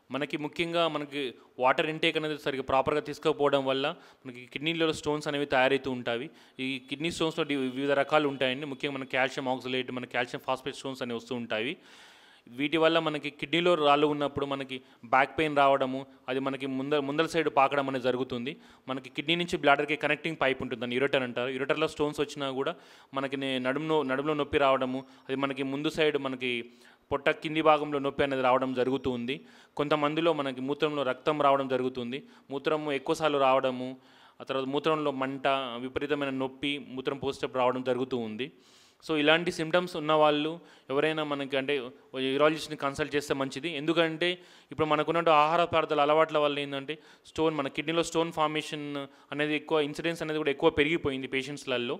మనకి ముఖ్యంగా మనకి వాటర్ ఇంటేక్ అనేది సరిగ్గా ప్రాపర్గా తీసుకోకపోవడం వల్ల మనకి కిడ్నీలో స్టోన్స్ అనేవి తయారవుతూ ఉంటాయి ఈ కిడ్నీ స్టోన్స్లో డి- వివిధ రకాలు ఉంటాయండి ముఖ్యంగా మన కాల్షియం ఆక్సిలేట్ మన కాల్షియం ఫాస్ఫేట్ స్టోన్స్ అనేవి వస్తూ ఉంటాయి వీటి వల్ల మనకి కిడ్నీలో రాళ్ళు ఉన్నప్పుడు మనకి బ్యాక్ పెయిన్ రావడము అది మనకి ముందర ముందర సైడ్ పాకడం అనేది జరుగుతుంది మనకి కిడ్నీ నుంచి బ్లాడర్కి కనెక్టింగ్ పైప్ ఉంటుంది దాన్ని యురటర్ అంటారు యురటర్లో స్టోన్స్ వచ్చినా కూడా మనకి నే- నడుములో నడుములో నొప్పి రావడము అది మనకి ముందు సైడ్ మనకి పొట్ట కింది భాగంలో నొప్పి అనేది రావడం జరుగుతుంది కొంతమందిలో మనకి మూత్రంలో రక్తం రావడం జరుగుతుంది మూత్రము ఎక్కువసార్లు రావడము ఆ తర్వాత మూత్రంలో మంట విపరీతమైన నొప్పి మూత్రం పోసేటప్పుడు రావడం జరుగుతూ ఉంది సో ఇలాంటి సిమ్టమ్స్ ఉన్న వాళ్ళు ఎవరైనా మనకి అంటే యూరాలజిస్ట్ని కన్సల్ట్ చేస్తే మంచిది ఎందుకంటే ఇప్పుడు మనకున్న ఆహార పదార్థాల అలవాట్ల వల్ల ఏంటంటే స్టోన్ మన కిడ్నీలో స్టోన్ ఫార్మేషన్ అనేది ఎక్కువ ఇన్సిడెన్స్ అనేది కూడా ఎక్కువ పెరిగిపోయింది పేషెంట్స్లలో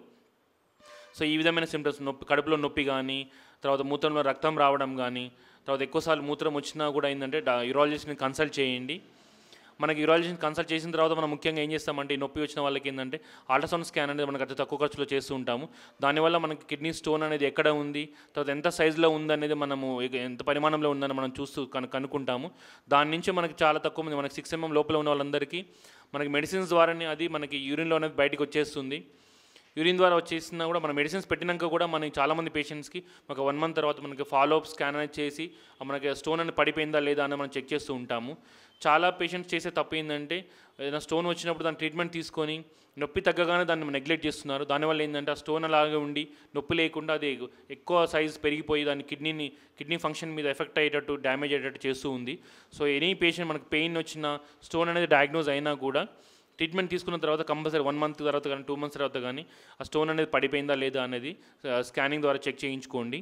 సో ఈ విధమైన సిమ్టమ్స్ నొప్పి కడుపులో నొప్పి కానీ తర్వాత మూత్రంలో రక్తం రావడం కానీ తర్వాత ఎక్కువసార్లు మూత్రం వచ్చినా కూడా ఏంటంటే డా యూరాలజిస్ట్ని కన్సల్ట్ చేయండి మనకి యూరాలజిస్ట్ని కన్సల్ట్ చేసిన తర్వాత మనం ముఖ్యంగా ఏం చేస్తామంటే ఈ నొప్పి వచ్చిన వాళ్ళకి ఏంటంటే అల్ట్రాసౌండ్ స్కాన్ అనేది మనకు అతి తక్కువ ఖర్చులో చేస్తూ ఉంటాము దానివల్ల మనకి కిడ్నీ స్టోన్ అనేది ఎక్కడ ఉంది తర్వాత ఎంత సైజులో ఉంది అనేది మనము ఎగ- ఎంత పరిమాణంలో ఉందని మనం చూస్తూ కను కనుక్కుంటాము దాని నుంచి మనకి చాలా తక్కువ మంది మనకి సిక్స్ ఎంఎం లోపల ఉన్న వాళ్ళందరికీ మనకి మెడిసిన్స్ ద్వారానే అది మనకి యూరిన్లో అనేది బయటకు వచ్చేస్తుంది యూరిన్ ద్వారా వచ్చేసినా కూడా మన మెడిసిన్స్ పెట్టినాక కూడా మనకి చాలామంది పేషెంట్స్కి ఒక వన్ మంత్ తర్వాత మనకి ఫాలో అప్ స్కాన్ అనేది చేసి ఆ మనకి స్టోన్ అనేది పడిపోయిందా లేదా అని మనం చెక్ చేస్తూ ఉంటాము చాలా పేషెంట్స్ చేసే తప్పు ఏంటంటే ఏదైనా స్టోన్ వచ్చినప్పుడు దాని ట్రీట్మెంట్ తీసుకొని నొప్పి తగ్గగానే దాన్ని నెగ్లెక్ట్ చేస్తున్నారు దానివల్ల ఏంటంటే ఆ స్టోన్ అలాగే ఉండి నొప్పి లేకుండా అది ఎక్కువ సైజ్ పెరిగిపోయి దాని కిడ్నీని కిడ్నీ ఫంక్షన్ మీద ఎఫెక్ట్ అయ్యేటట్టు డ్యామేజ్ అయ్యేటట్టు చేస్తూ ఉంది సో ఎనీ పేషెంట్ మనకు పెయిన్ వచ్చినా స్టోన్ అనేది డయాగ్నోజ్ అయినా కూడా ట్రీట్మెంట్ తీసుకున్న తర్వాత కంపల్సరీ వన్ మంత్ తర్వాత కానీ టూ మంత్స్ తర్వాత కానీ ఆ స్టోన్ అనేది పడిపోయిందా లేదా అనేది స్కానింగ్ ద్వారా చెక్ చేయించుకోండి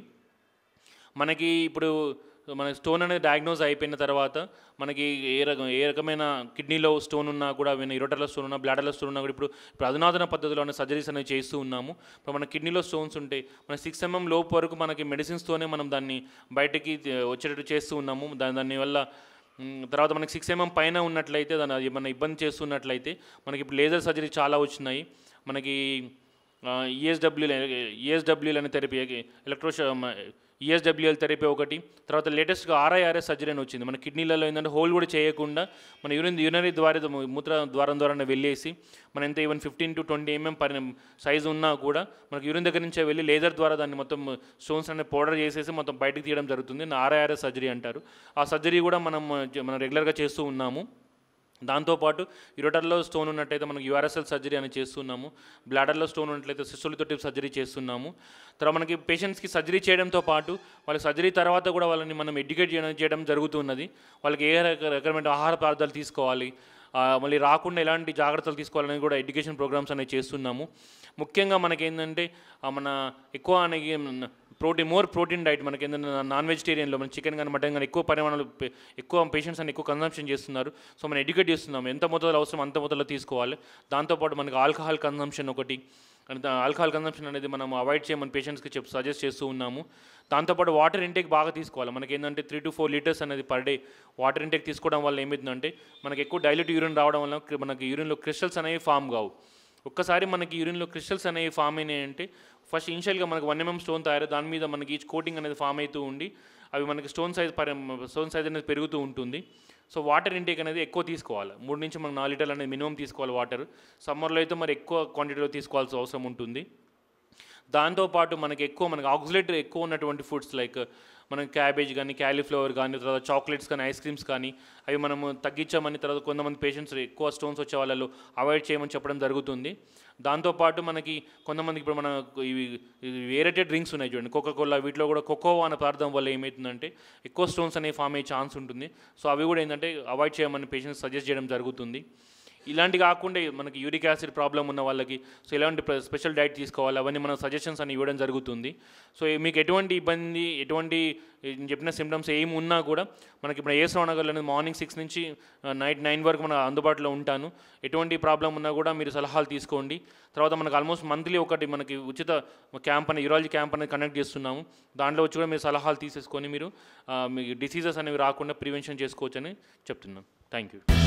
మనకి ఇప్పుడు మన స్టోన్ అనేది డయాగ్నోజ్ అయిపోయిన తర్వాత మనకి ఏ రకం ఏ రకమైన కిడ్నీలో స్టోన్ ఉన్నా కూడా ఏమైనా ఇరోటర్లో స్టోన్ ఉన్నా బ్లాడర్లో స్టోన్ ఉన్నా కూడా ఇప్పుడు ఇప్పుడు అధునాతన పద్ధతిలో సర్జరీస్ అనేవి చేస్తూ ఉన్నాము ఇప్పుడు మన కిడ్నీలో స్టోన్స్ ఉంటాయి మన సిక్స్ ఎంఎం లోపు వరకు మనకి మెడిసిన్స్తోనే మనం దాన్ని బయటికి తే- వచ్చేటట్టు చేస్తూ ఉన్నాము దాని దానివల్ల మ్, తర్వాత మనకి సిక్స్ ఎంఎం పైన ఉన్నట్లయితే దాని అది ఏమన్నా ఇబ్బంది చేస్తున్నట్లయితే మనకి ఇప్పుడు లేజర్ సర్జరీ చాలా వచ్చినాయి మనకి ఈఎస్డబ్ల్యూ ఈఎస్డబ్ల్యూలు అనే థెరపీ ఎలక్ట్రోష ఈఎస్డబ్ల్యూఎల్ థెరపీ ఒకటి తర్వాత లేటెస్ట్గా ఆర్ఐఆర్ఎస్ సర్జరీ అని వచ్చింది మన కిడ్నీలలో ఏంటంటే హోల్ కూడా చేయకుండా మన యూరిన్ యూరినరీ ద్వారా మూత్ర ద్వారం ద్వారా వెళ్ళేసి మన ఎంత even fifteen to twenty mm పరి సైజు ఉన్నా కూడా మనకి యూరిన్ దగ్గర నుంచే వెళ్ళి లేజర్ ద్వారా దాన్ని మొత్తం స్టోన్స్ అనేది పౌడర్ చేసేసి మొత్తం బయటికి తీయడం జరుగుతుంది ఆర్ఐఆర్ఎస్ సర్జరీ అంటారు ఆ సర్జరీ కూడా మనం మనం రెగ్యులర్గా చేస్తూ ఉన్నాము దాంతోపాటు యూరోటర్లో స్టోన్ ఉన్నట్టయితే మనకి యూఆర్ఎస్ఎల్ సర్జరీ అని చేస్తున్నాము బ్లాడర్లో స్టోన్ ఉన్నట్లయితే సిస్టోలితో టిప్ సర్జరీ చేస్తున్నాము తర్వాత మనకి పేషెంట్స్కి సర్జరీ చేయడంతో పాటు వాళ్ళ సర్జరీ తర్వాత కూడా వాళ్ళని మనం ఎడ్యుకేట్ చేయడం చేయడం జరుగుతున్నది వాళ్ళకి ఏ రక- రకమైన ఆహార పదార్థాలు తీసుకోవాలి ఆ, మళ్ళీ రాకుండా ఎలాంటి జాగ్రత్తలు తీసుకోవాలని కూడా ఎడ్యుకేషన్ ప్రోగ్రామ్స్ అనేవి చేస్తున్నాము ముఖ్యంగా మనకి ఏంటంటే ఆ, మన ఎక్కువ అనేది ప్రోటీన్ మోర్ ప్రోటీన్ డైట్ మనకి ఏంటంటే నాన్ వెజిటేరియన్లో మన చికెన్ కానీ మటన్ కానీ ఎక్కువ పరిమాణంలో పె- ఎక్కువ పేషెంట్స్ అని ఎక్కువ కన్సంప్షన్ చేస్తున్నారు సో మనం ఎడ్యుకేట్ చేస్తున్నాం ఎంత మొత్తంలో అవసరం అంత మొత్తంలో తీసుకోవాలి దాంతోపాటు మనకి ఆల్కహాల్ కన్సంప్షన్ ఒకటి అండ్ ఆల్కహాల్ కన్సంప్షన్ అనేది మనం అవాయిడ్ చేయమని పేషెంట్స్కి చెప్పి సజెస్ట్ చేస్తూ ఉన్నాము దాంతోపాటు వాటర్ ఇంటేక్ బాగా తీసుకోవాలి మనకి ఏంటంటే త్రీ టు ఫోర్ లీటర్స్ అనేది పర్ డే వాటర్ ఇంటేక్ తీసుకోవడం వల్ల ఏమవుతుందంటే మనకి ఎక్కువ డైల్యూట్ యూరిన్ రావడం వల్ల క్రి- మనకి యూరిన్లో క్రిస్టల్స్ అనేవి ఫామ్ కావు ఒక్కసారి మనకి యూరిన్లో క్రిస్టల్స్ అనేవి ఫామ్ అయినాయి అంటే ఫస్ట్ ఇనిషియల్గా మనకి వన్ ఎంఎం స్టోన్ తయారు దాని మీద మనకి ఈచ్ కోటింగ్ అనేది ఫామ్ అవుతూ ఉండి అవి మనకి స్టోన్ సైజ్ పరి స్టోన్ సైజ్ అనేది పెరుగుతూ ఉంటుంది సో వాటర్ ఇంటేక్ అనేది ఎక్కువ తీసుకోవాలి మూడు నుంచి మనకు నాలుగు లీటర్లు అనేది మినిమం తీసుకోవాలి వాటర్ సమ్మర్లో అయితే మరి ఎక్కువ క్వాంటిటీలో తీసుకోవాల్సిన అవసరం ఉంటుంది దాంతోపాటు మనకి ఎక్కువ మనకి ఆక్సిలేటర్ ఎక్కువ ఉన్నటువంటి ఫుడ్స్ లైక్ మనం క్యాబేజ్ కానీ క్యాలీఫ్లవర్ కానీ తర్వాత చాక్లెట్స్ కానీ ఐస్ క్రీమ్స్ కానీ అవి మనము తగ్గించామని తర్వాత కొంతమంది పేషెంట్స్ ఎక్కువ స్టోన్స్ వచ్చే వాళ్ళు అవాయిడ్ చేయమని చెప్పడం జరుగుతుంది దాంతోపాటు మనకి కొంతమందికి ఇప్పుడు మన ఇవి ఇవి వేరేటెడ్ డ్రింక్స్ ఉన్నాయి చూడండి కోకా కోలా వీటిలో కూడా కోకోవా అనే పదార్థం వల్ల ఏమవుతుందంటే ఎక్కువ స్టోన్స్ అనేవి ఫామ్ అయ్యే ఛాన్స్ ఉంటుంది సో అవి కూడా ఏంటంటే అవాయిడ్ చేయమని పేషెంట్స్ సజెస్ట్ చేయడం జరుగుతుంది ఇలాంటి కాకుండా మనకి యూరిక్ యాసిడ్ ప్రాబ్లం ఉన్న వాళ్ళకి సో ఇలాంటి ప్ర- స్పెషల్ డైట్ తీసుకోవాలి అవన్నీ మనం సజెషన్స్ అని ఇవ్వడం జరుగుతుంది సో మీకు ఎటువంటి ఇబ్బంది ఎటువంటి నేను చెప్పిన సిమ్టమ్స్ ఏమి ఉన్నా కూడా మనకి ఇప్పుడు ఏసో నగర్లో అనేది మార్నింగ్ సిక్స్ నుంచి ఆ, నైట్ నైన్ వరకు మన అందుబాటులో ఉంటాను ఎటువంటి ప్రాబ్లం ఉన్నా కూడా మీరు సలహాలు తీసుకోండి తర్వాత మనకు ఆల్మోస్ట్ మంత్లీ ఒకటి మనకి ఉచిత క్యాంప్ అనేది యూరాలజీ క్యాంప్ అనేది కండక్ట్ చేస్తున్నాము దాంట్లో వచ్చి కూడా మీరు సలహాలు తీసేసుకొని మీరు ఆ, మీ డిసీజెస్ అనేవి రాకుండా ప్రివెన్షన్ చేసుకోవచ్చని చెప్తున్నాను థ్యాంక్ యూ